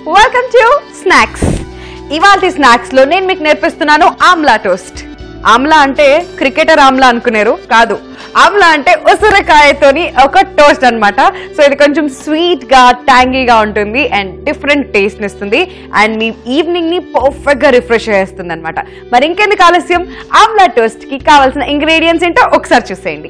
welcome to snacks ఇవాళ snacks లో నేను మీకు నేర్పిస్తున్నాను ఆమ్లా టోస్ట్ ఆమ్లా అంటే క్రికెటర్ ఆమ్లా అనుకునేరు కాదు ఆమ్లా అంటే ఉసిరికాయతోని ఒక టోస్ట్ అన్నమాట సో ఇది కొంచెం స్వీట్ గా ట్యాంగీగా ఉంటుంది అండ్ డిఫరెంట్ టేస్ట్ ఇస్తుంది అండ్ మీ ఈవినింగ్ ని పర్ఫెక్ట్ గా రిఫ్రెష్ చేస్తుంది అనమాట మరి ఇంకెందుకు ఆలస్యం ఆమ్లా టోస్ట్ కి కావాల్సిన ఇంగ్రీడియంట్స్ ఏంటో ఒకసారి చూసేయండి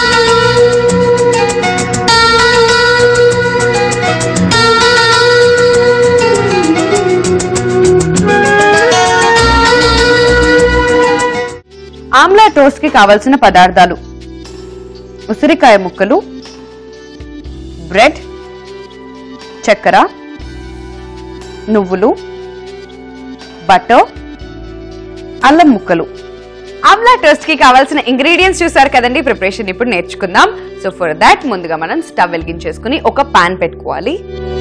ఆమ్లా టోస్ట్ కి కావలసిన పదార్థాలు ఉసిరికాయ ముక్కలు బ్రెడ్ చక్కెర నువ్వులు బటర్ అల్లం ముక్కలు ఆమ్లా టోస్ట్ కి కావాల్సిన ఇంగ్రీడియంట్స్ చూసారు కదండి ప్రిపరేషన్ ఇప్పుడు నేర్చుకుందాం సో ఫర్ దాట్ ముందుగా మనం స్టవ్ వెలిగించేసుకుని ఒక పాన్ పెట్టుకోవాలి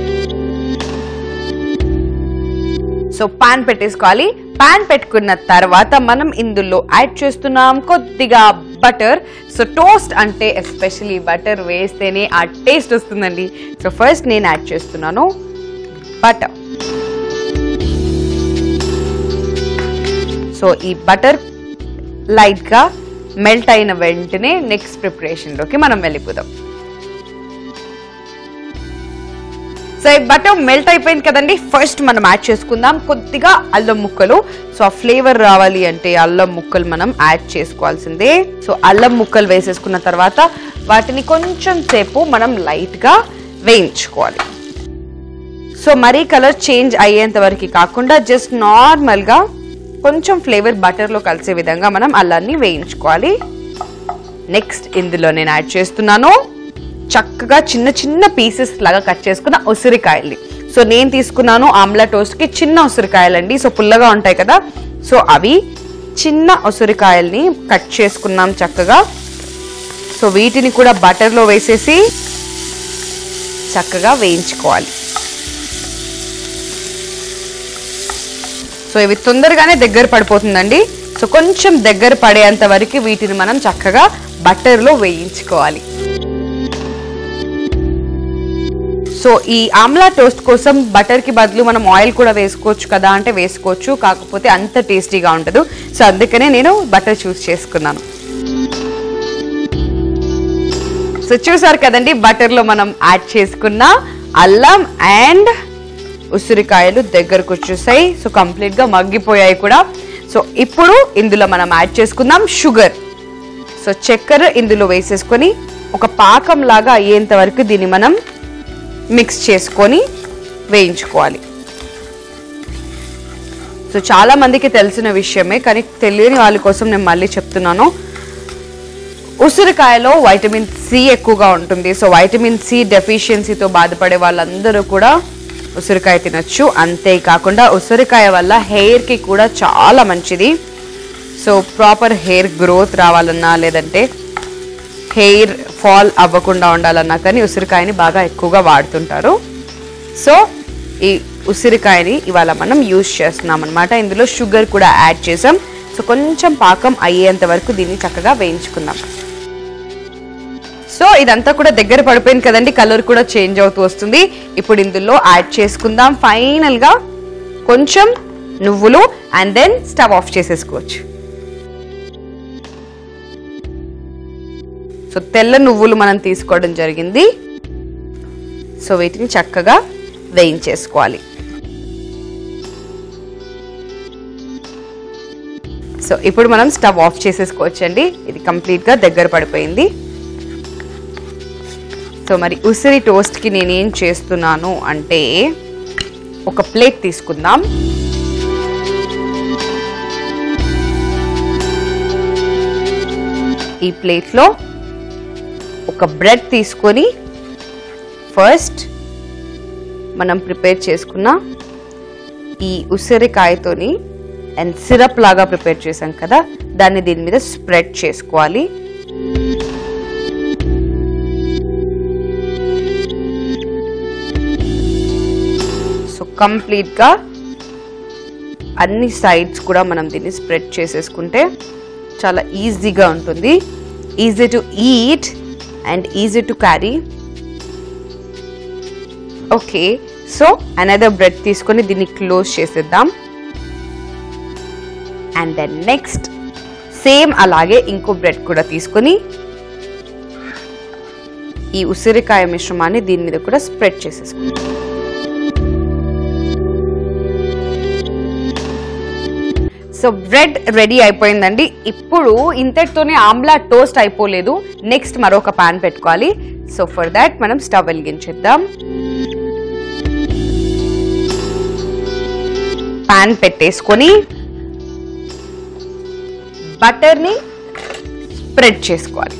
సో పాన్ పెట్టేసుకోవాలి పాన్ పెట్టుకున్న తర్వాత మనం ఇందులో యాడ్ చేస్తున్నాం కొద్దిగా బటర్ సో టోస్ట్ అంటే ఎస్పెషలీ బటర్ వేస్తేనే ఆ టేస్ట్ వస్తుందండి సో ఫస్ట్ నేను యాడ్ చేస్తున్నాను బటర్ సో ఈ బటర్ లైట్గా మెల్ట్ అయిన వెంటనే నెక్స్ట్ ప్రిపరేషన్లోకి మనం వెళ్ళిపోదాం సో ఈ బటర్ మెల్ట్ అయిపోయింది కదండి ఫస్ట్ మనం యాడ్ చేసుకుందాం కొద్దిగా అల్లం ముక్కలు సో ఆ ఫ్లేవర్ రావాలి అంటే అల్లం ముక్కలు మనం యాడ్ చేసుకోవాల్సిందే సో అల్లం ముక్కలు వేసేసుకున్న తర్వాత వాటిని కొంచెం సేపు మనం లైట్గా వేయించుకోవాలి సో మరీ కలర్ చేంజ్ అయ్యేంత వరకు కాకుండా జస్ట్ నార్మల్గా కొంచెం ఫ్లేవర్ బటర్లో కలిసే విధంగా మనం అల్లాన్ని వేయించుకోవాలి నెక్స్ట్ ఇందులో నేను యాడ్ చేస్తున్నాను చక్కగా చిన్న చిన్న పీసెస్ లాగా కట్ చేసుకున్న ఉసిరికాయల్ని సో నేను తీసుకున్నాను ఆమ్లా టోస్ట్కి చిన్న ఉసిరికాయలండి సో పుల్లగా ఉంటాయి కదా సో అవి చిన్న ఉసిరికాయల్ని కట్ చేసుకున్నాం చక్కగా సో వీటిని కూడా బటర్లో వేసేసి చక్కగా వేయించుకోవాలి సో ఇవి తొందరగానే దగ్గర పడిపోతుందండి సో కొంచెం దగ్గర పడేంత వరకు వీటిని మనం చక్కగా బటర్లో వేయించుకోవాలి సో ఈ ఆమ్లా టోస్ట్ కోసం బటర్ కి బదులు మనం ఆయిల్ కూడా వేసుకోవచ్చు కదా అంటే వేసుకోవచ్చు కాకపోతే అంత టేస్టీగా ఉండదు సో అందుకనే నేను బటర్ చూస్ చేసుకున్నాను సో చూసారు కదండి బటర్ లో మనం యాడ్ చేసుకున్న అల్లం అండ్ ఉసిరికాయలు దగ్గరకు వచ్చేసాయి సో కంప్లీట్ గా మగ్గిపోయాయి కూడా సో ఇప్పుడు ఇందులో మనం యాడ్ చేసుకుందాం షుగర్ సో చక్కెర ఇందులో వేసేసుకొని ఒక పాకం లాగా అయ్యేంత వరకు దీన్ని మనం మిక్స్ చేసుకొని వేయించుకోవాలి సో చాలా మందికి తెలిసిన విషయమే కానీ తెలియని వాళ్ళ కోసం నేను మళ్ళీ చెప్తున్నాను ఉసిరికాయలో వైటమిన్ సి ఎక్కువగా ఉంటుంది సో వైటమిన్ సి డెఫిషియన్సీతో బాధపడే వాళ్ళందరూ కూడా ఉసిరికాయ తినొచ్చు అంతేకాకుండా ఉసిరికాయ వల్ల హెయిర్కి కూడా చాలా మంచిది సో ప్రాపర్ హెయిర్ గ్రోత్ రావాలన్నా లేదంటే హెయిర్ ఫాల్ అవ్వకుండా ఉండాలన్నా కానీ ఉసిరికాయని బాగా ఎక్కువగా వాడుతుంటారు సో ఈ ఉసిరికాయని ఇవాళ మనం యూజ్ చేస్తున్నాం అనమాట ఇందులో షుగర్ కూడా యాడ్ చేసాం సో కొంచెం పాకం అయ్యేంత వరకు దీన్ని చక్కగా వేయించుకుందాం సో ఇదంతా కూడా దగ్గర పడిపోయింది కదండి కలర్ కూడా చేంజ్ అవుతూ వస్తుంది ఇప్పుడు ఇందులో యాడ్ చేసుకుందాం ఫైనల్ గా కొంచెం నువ్వులు అండ్ దెన్ స్టవ్ ఆఫ్ చేసేసుకోవచ్చు సో తెల్ల నువ్వులు మనం తీసుకోవడం జరిగింది సో వీటిని చక్కగా వేయించేసుకోవాలి సో ఇప్పుడు మనం స్టవ్ ఆఫ్ చేసేసుకోవచ్చండి ఇది కంప్లీట్గా దగ్గర పడిపోయింది సో మరి ఉసిరి టోస్ట్కి నేనేం చేస్తున్నాను అంటే ఒక ప్లేట్ తీసుకుందాం ఈ ప్లేట్లో ఒక బ్రెడ్ తీసుకొని ఫస్ట్ మనం ప్రిపేర్ చేసుకున్న ఈ ఉసిరికాయతోని అండ్ సిరప్ లాగా ప్రిపేర్ చేసాం కదా దాన్ని దీని మీద స్ప్రెడ్ చేసుకోవాలి సో కంప్లీట్గా అన్ని సైడ్స్ కూడా మనం దీన్ని స్ప్రెడ్ చేసేసుకుంటే చాలా ఈజీగా ఉంటుంది easy to eat and easy to carry okay so another bread తీసుకొని దీన్ని క్లోజ్ చేసేద్దాం అండ్ దెన్ నెక్స్ట్ సేమ్ అలాగే ఇంకో బ్రెడ్ కూడా తీసుకొని ఈ ఉసిరికాయ మిశ్రమాన్ని దీని మీద కూడా స్ప్రెడ్ చేసేసుకుంటాం సో బ్రెడ్ రెడీ అయిపోయిందండి ఇప్పుడు ఇంతటితోనే ఆమ్లా టోస్ట్ అయిపోలేదు నెక్స్ట్ మరొక పాన్ పెట్టుకోవాలి సో ఫర్ దాట్ మనం స్టవ్ వెలిగించేద్దాం పాన్ పెట్టేసుకొని బటర్ని స్ప్రెడ్ చేసుకోవాలి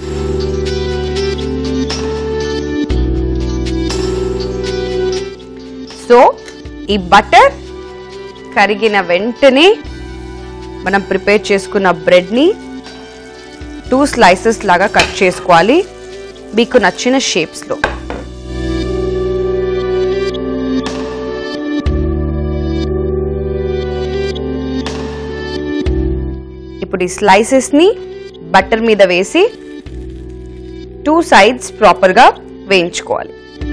సో ఈ బటర్ కరిగిన వెంటనే మనం ప్రిపేర్ చేసుకున్న బ్రెడ్ని టూ స్లైసెస్ లాగా కట్ చేసుకోవాలి మీకు నచ్చిన షేప్స్లో ఇప్పుడు ఈ స్లైసెస్ని బటర్ మీద వేసి టూ సైడ్స్ ప్రాపర్గా వేయించుకోవాలి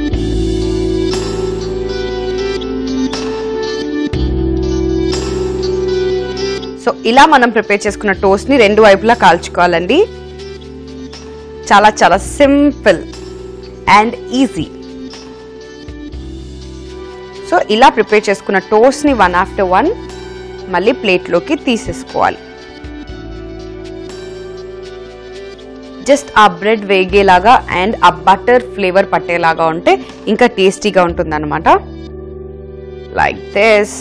సో ఇలా మనం ప్రిపేర్ చేసుకున్న టోస్ట్ని రెండు వైపులా కాల్చుకోవాలండి చాలా చాలా సింపుల్ అండ్ ఈజీ సో ఇలా ప్రిపేర్ చేసుకున్న టోస్ట్ని వన్ ఆఫ్టర్ వన్ మళ్ళీ ప్లేట్లోకి తీసేసుకోవాలి జస్ట్ ఆ బ్రెడ్ వేగేలాగా అండ్ ఆ బటర్ ఫ్లేవర్ పట్టేలాగా ఉంటే ఇంకా టేస్టీగా ఉంటుంది అనమాట లైక్ దిస్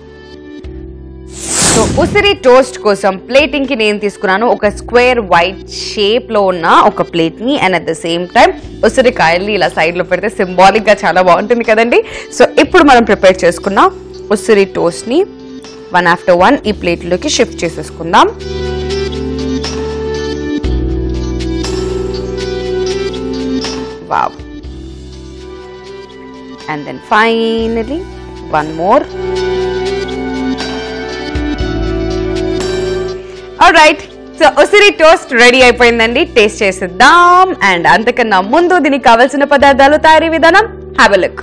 సో ఉసిరి టోస్ట్ కోసం ప్లేటింగ్ కి నేను తీసుకున్నాను ఒక స్క్వేర్ వైట్ షేప్ లో ఉన్న ఒక ప్లేట్ ని and at the same time ఉసిరికాయల్ని ఇలా సైడ్ లో పెడితే సింబాలిక్ గా చాలా బాగుంటుంది కదండి సో ఇప్పుడు మనం ప్రిపేర్ చేసుకున్న ఉసిరి టోస్ట్ ని వన్ ఆఫ్టర్ వన్ ఈ ప్లేట్ లోకి షిఫ్ట్ చేసేసుకుందాం wow and then finally one more right so ఉసిరి టోస్ట్ రెడీ అయిపోయిందండి టేస్ట్ చేసేద్దాం అండ్ అంతకన్నా ముందు దీనికి కావాల్సిన పదార్థాలు తయారీ విధానం హ్యావ్ లుక్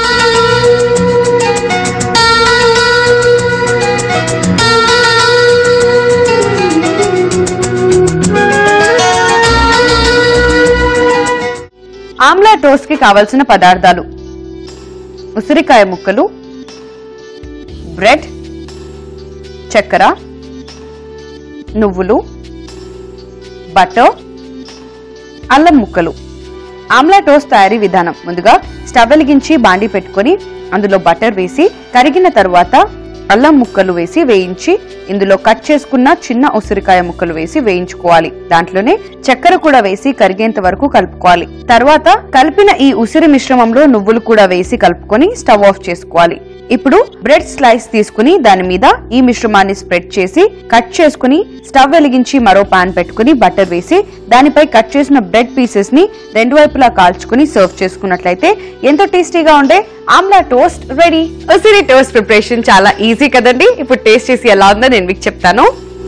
ఆమ్లా టోస్ట్ కి కావాల్సిన పదార్థాలు ఉసిరికాయ ముక్కలు బ్రెడ్ చక్కెర నువ్వులు బటర్ అల్లం ముక్కలు ఆమ్లా టోస్ట్ తయారీ విధానం ముందుగా స్టవ్ వెలిగించి బాండి పెట్టుకొని అందులో బటర్ వేసి కరిగిన తరువాత అల్లం ముక్కలు వేసి వేయించి ఇందులో కట్ చేసుకున్న చిన్న ఉసిరికాయ ముక్కలు వేసి వేయించుకోవాలి దాంట్లోనే చక్కెర కూడా వేసి కరిగేంత వరకు కలుపుకోవాలి తర్వాత కలిపిన ఈ ఉసిరి మిశ్రమంలో నువ్వులు కూడా వేసి కలుపుకొని స్టవ్ ఆఫ్ చేసుకోవాలి ఇప్పుడు బ్రెడ్ స్లైస్ తీసుకుని దాని మీద ఈ మిశ్రమాన్ని స్ప్రెడ్ చేసి కట్ చేసుకుని స్టవ్ వెలిగించి మరో పాన్ పెట్టుకుని బటర్ వేసి దానిపై కట్ చేసిన బ్రెడ్ పీసెస్ ని రెండు వైపులా కాల్చుకుని సర్వ్ చేసుకున్నట్లయితే ఎంతో టేస్టీగా ఉండే ఆమ్లా టోస్ట్ రెడీ ఉసిరి టోస్ట్ ప్రిపరేషన్ చాలా ఈజీ కదండి ఇప్పుడు టేస్ట్ చేసి ఎలా ఉందో నేను మీకు చెప్తాను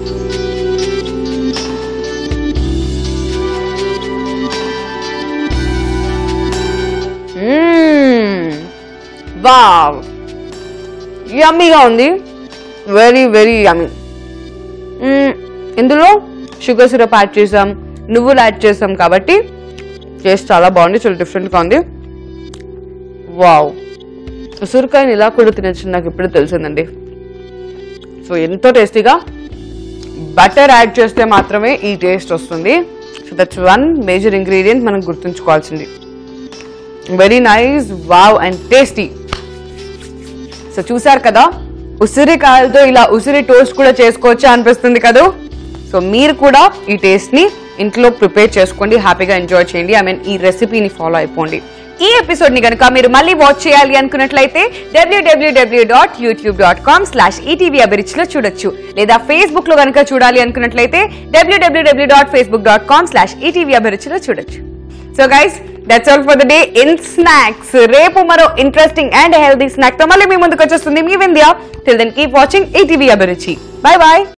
వావ్ యమ్మీగా ఉంది వెరీ వెరీ యమ్మీ ఇందులో షుగర్ సిరప్ యాడ్ చేసాం నువ్వులు యాడ్ చేసాం కాబట్టి టేస్ట్ చాలా బాగుంది చాలా డిఫరెంట్గా ఉంది వావ్ ఉసిరికాయని ఇలా కూడా తినచ్చు నాకు ఇప్పుడు తెలిసిందండి సో ఎంతో టేస్టీగా బటర్ యాడ్ చేస్తే మాత్రమే ఈ టేస్ట్ వస్తుంది so that's one major ingredient మనం గుర్తుంచుకోవాల్సింది very nice wow and tasty so చూసారు కదా ఉసిరికాయలతో ఇలా ఉసిరి టోస్ట్ కూడా చేసుకోవచ్చు అనిపిస్తుంది కదా సో మీరు కూడా ఈ టేస్ట్ ని ఇంట్లో ప్రిపేర్ చేసుకోండి హ్యాపీగా ఎంజాయ్ చేయండి ఐ మీన్ ఈ రెసిపీని ఫాలో అయిపోండి ఈ ఎపిసోడ్ ని కనుక మీరు మళ్ళీ వాచ్ చేయాలి అనుకున్నట్లయితే WWW dot YouTube dot com slash ETV అభిరుచిలో చూడొచ్చు లేదా ఫేస్బుక్ లో కనుక చూడాలి అనుకున్నట్లయితే WWW dot Facebook dot com slash ETV అభిరుచిలో చూడొచ్చు so guys that's all for the day in snacks రేపు మరో ఇంట్రెస్టింగ్ అండ్ హెల్దీ స్నాక్ తో మళ్ళీ మీ ముందుకు వచ్చేస్తుంది మీ Vindhya till then keep watching ETV Abhiruchi bye bye